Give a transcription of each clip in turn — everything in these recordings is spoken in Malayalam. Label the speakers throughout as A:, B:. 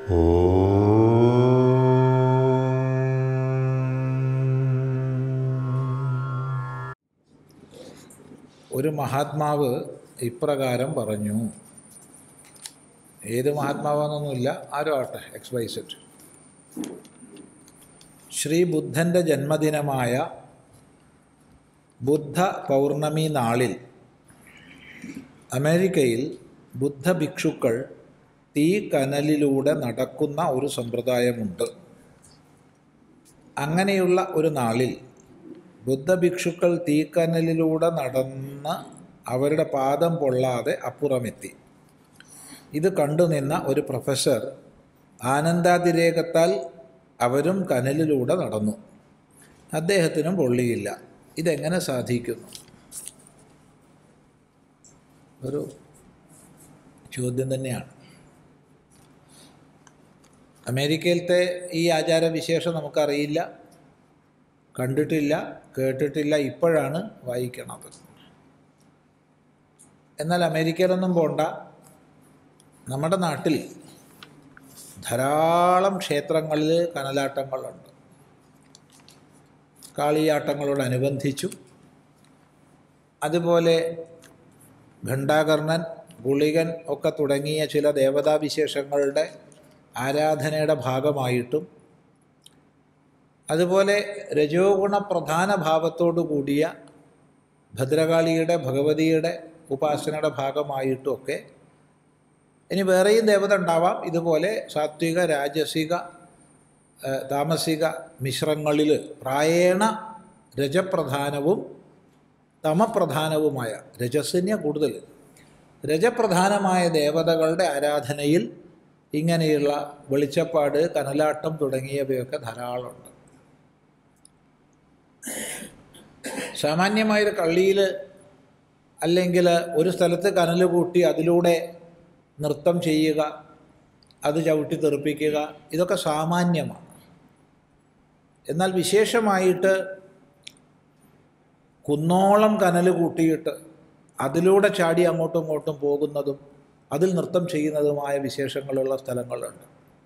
A: ഒരു മഹാത്മാവ് ഇപ്രകാരം പറഞ്ഞു ഏത് മഹാത്മാവാണെന്നൊന്നുമില്ല ആരോ ആട്ടെ എക്സ് വൈ സെറ്റ് ശ്രീ ബുദ്ധൻ്റെ ജന്മദിനമായ ബുദ്ധ പൗർണമി നാളിൽ അമേരിക്കയിൽ ബുദ്ധ ഭിക്ഷുക്കൾ തീ കനലിലൂടെ നടക്കുന്ന ഒരു സമ്പ്രദായമുണ്ട് അങ്ങനെയുള്ള ഒരു നാളിൽ ബുദ്ധഭിക്ഷുക്കൾ തീക്കനലിലൂടെ നടന്ന് അവരുടെ പാദം പൊള്ളാതെ അപ്പുറമെത്തി ഇത് കണ്ടുനിന്ന ഒരു പ്രൊഫസർ ആനന്ദാതിരേകത്താൽ അവരും കനലിലൂടെ നടന്നു അദ്ദേഹത്തിനും പൊള്ളിയില്ല ഇതെങ്ങനെ സാധിക്കുന്നു ഒരു ചോദ്യം തന്നെയാണ് അമേരിക്കയിലത്തെ ഈ ആചാരവിശേഷം നമുക്കറിയില്ല കണ്ടിട്ടില്ല കേട്ടിട്ടില്ല ഇപ്പോഴാണ് വായിക്കണത് എന്നാൽ അമേരിക്കയിലൊന്നും പോണ്ട നമ്മുടെ നാട്ടിൽ ധാരാളം ക്ഷേത്രങ്ങളിൽ കനലാട്ടങ്ങളുണ്ട് കാളിയാട്ടങ്ങളോടനുബന്ധിച്ചും അതുപോലെ ഘണ്ടാകർണൻ ഗുളികൻ ഒക്കെ തുടങ്ങിയ ചില ദേവതാവിശേഷങ്ങളുടെ ആരാധനയുടെ ഭാഗമായിട്ടും അതുപോലെ രജോ ഗുണ പ്രധാന ഭാവത്തോടു കൂടിയ ഭദ്രകാളിയുടെ ഭഗവതിയുടെ ഉപാസനയുടെ ഭാഗമായിട്ടുമൊക്കെ ഇനി വേറെയും ദേവത ഉണ്ടാവാം ഇതുപോലെ സാത്വിക രാജസിക ഏഹ്, താമസിക മിശ്രങ്ങളിൽ പ്രായേണ രജപ്രധാനവും തമപ്രധാനവുമായ രജസ്സന്യ കൂടുതൽ രജപ്രധാനമായ ദേവതകളുടെ ആരാധനയിൽ ഇങ്ങനെയുള്ള വെളിച്ചപ്പാട് കനലാട്ടം തുടങ്ങിയവയൊക്കെ ധാരാളമുണ്ട് സാമാന്യമായൊരു കള്ളിയിൽ അല്ലെങ്കിൽ ഒരു സ്ഥലത്ത് കനൽ കൂട്ടി അതിലൂടെ നൃത്തം ചെയ്യുക അത് ചവിട്ടി തെറിപ്പിക്കുക ഇതൊക്കെ സാമാന്യമാണ് എന്നാൽ വിശേഷമായിട്ട് കുന്നോളം കനൽ കൂട്ടിയിട്ട് അതിലൂടെ ചാടി അങ്ങോട്ടും ഇങ്ങോട്ടും പോകുന്നതും അതിൽ നൃത്തം ചെയ്യുന്നതുമായ വിശേഷങ്ങളുള്ള സ്ഥലങ്ങളുണ്ട്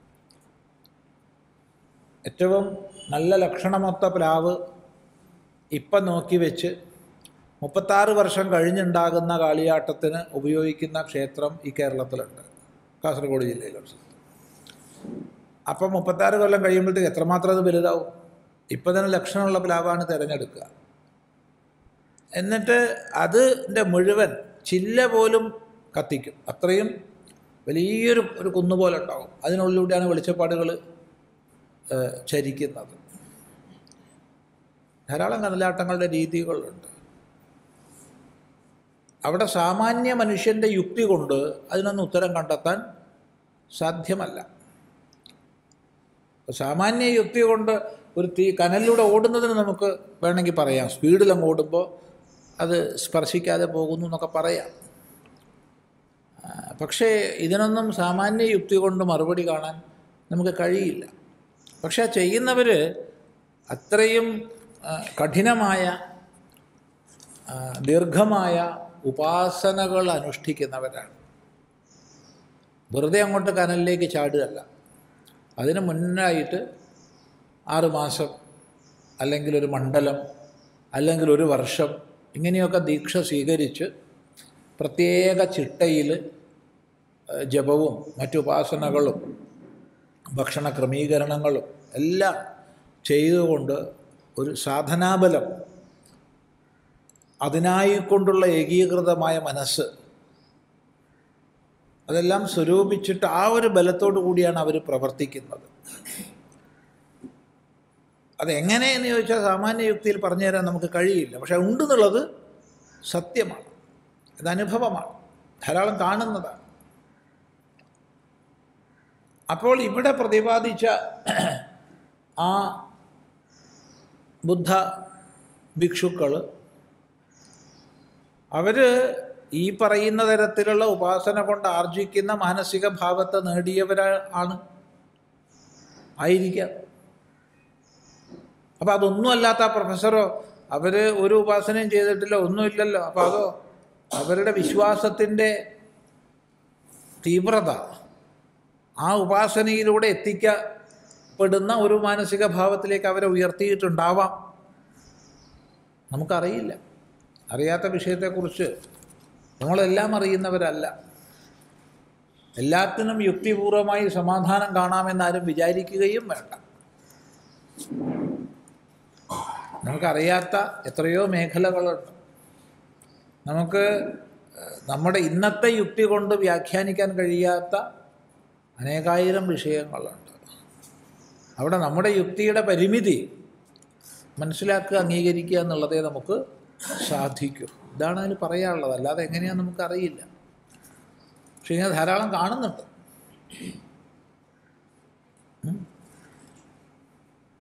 A: ഏറ്റവും നല്ല ലക്ഷണമൊത്ത പ്ലാവ് ഇപ്പം നോക്കി വെച്ച് മുപ്പത്താറ് വർഷം കഴിഞ്ഞുണ്ടാകുന്ന കാളിയാട്ടത്തിന് ഉപയോഗിക്കുന്ന ക്ഷേത്രം ഈ കേരളത്തിലുണ്ട് കാസർഗോഡ് ജില്ലയിലുണ്ട് അപ്പം മുപ്പത്താറ് കൊല്ലം കഴിയുമ്പോഴത്തേക്ക് എത്രമാത്രം അത് വലുതാവും ഇപ്പം തന്നെ ലക്ഷണമുള്ള പ്ലാവാണ് തിരഞ്ഞെടുക്കുക എന്നിട്ട് അതിൻ്റെ മുഴുവൻ ചില്ല പോലും കത്തിക്കും അത്രയും വലിയൊരു ഒരു കുന്നുപോലെ ഉണ്ടാവും അതിനുള്ളിലൂടെയാണ് വെളിച്ചപ്പാടുകൾ ചരിക്കുന്നത് ധാരാളം കനലാട്ടങ്ങളുടെ രീതികളുണ്ട് അവിടെ സാമാന്യ മനുഷ്യൻ്റെ യുക്തി കൊണ്ട് അതിനൊന്നും ഉത്തരം കണ്ടെത്താൻ സാധ്യമല്ല സാമാന്യ യുക്തി കൊണ്ട് ഒരു തീ കനലിലൂടെ ഓടുന്നതിന് നമുക്ക് വേണമെങ്കിൽ പറയാം സ്പീഡിൽ അങ്ങ് ഓടുമ്പോൾ അത് സ്പർശിക്കാതെ പോകുന്നു എന്നൊക്കെ പറയാം ആ, പക്ഷേ ഇതിനൊന്നും സാമാന്യ യുക്തി കൊണ്ട് മറുപടി കാണാൻ നമുക്ക് കഴിയില്ല പക്ഷേ ആ ചെയ്യുന്നവർ അത്രയും ആ, കഠിനമായ ആ, ദീർഘമായ ഉപാസനകൾ അനുഷ്ഠിക്കുന്നവരാണ് വെറുതെ അങ്ങോട്ട് കനലിലേക്ക് ചാടുകയല്ല അതിന് മുന്നായിട്ട് ആറ് മാസം അല്ലെങ്കിൽ ഒരു മണ്ഡലം അല്ലെങ്കിൽ ഒരു വർഷം ഇങ്ങനെയൊക്കെ ദീക്ഷ സ്വീകരിച്ച് പ്രത്യേക ചിട്ടയിൽ ഏഹ്, ജപവും മറ്റു ഉപാസനകളും ഭക്ഷണ ക്രമീകരണങ്ങളും എല്ലാം ചെയ്തുകൊണ്ട് ഒരു സാധനാബലം അതിനായിക്കൊണ്ടുള്ള ഏകീകൃതമായ മനസ്സ് അതെല്ലാം സ്വരൂപിച്ചിട്ട് ആ ഒരു ബലത്തോടു കൂടിയാണ് അവർ പ്രവർത്തിക്കുന്നത് അതെങ്ങനെയെന്ന് ചോദിച്ചാൽ സാമാന്യ യുക്തിയിൽ പറഞ്ഞു തരാൻ നമുക്ക് കഴിയില്ല പക്ഷെ ഉണ്ടെന്നുള്ളത് സത്യമാണ് ഇത് അനുഭവമാണ് ധാരാളം കാണുന്നതാണ് അപ്പോൾ ഇവിടെ പ്രതിപാദിച്ച ആ ബുദ്ധ ഭിക്ഷുക്കൾ അവർ ഈ പറയുന്ന തരത്തിലുള്ള ഉപാസന കൊണ്ട് ആർജിക്കുന്ന മാനസിക ഭാവത്തെ നേടിയവരാണ് ആയിരിക്കാം അപ്പോൾ അതൊന്നും അല്ലാത്ത ആ പ്രൊഫസറോ അവർ ഒരു ഉപാസനയും ചെയ്തിട്ടില്ല ഒന്നുമില്ലല്ലോ അപ്പോൾ അതോ അവരുടെ വിശ്വാസത്തിൻ്റെ തീവ്രത ആ ഉപാസനയിലൂടെ എത്തിക്കപ്പെടുന്ന ഒരു മാനസിക ഭാവത്തിലേക്ക് അവരെ ഉയർത്തിയിട്ടുണ്ടാവാം നമുക്കറിയില്ല അറിയാത്ത വിഷയത്തെക്കുറിച്ച് നമ്മളെല്ലാം അറിയുന്നവരല്ല എല്ലാത്തിനും യുക്തിപൂർവമായി സമാധാനം കാണാമെന്നാരും വിചാരിക്കുകയും വേണ്ട നമുക്കറിയാത്ത എത്രയോ മേഖലകളുണ്ട് നമുക്ക് ഏഹ്, നമ്മുടെ ഇന്നത്തെ യുക്തി കൊണ്ട് വ്യാഖ്യാനിക്കാൻ കഴിയാത്ത അനേകായിരം വിഷയങ്ങളുണ്ട് അവിടെ നമ്മുടെ യുക്തിയുടെ പരിമിതി മനസ്സിലാക്കുക അംഗീകരിക്കുക എന്നുള്ളതേ നമുക്ക് സാധിക്കൂ ഇതാണ് അതിന് പറയാനുള്ളത് അല്ലാതെ എങ്ങനെയാണെന്ന് നമുക്കറിയില്ല പക്ഷേ ഇങ്ങനെ ധാരാളം കാണുന്നുണ്ട്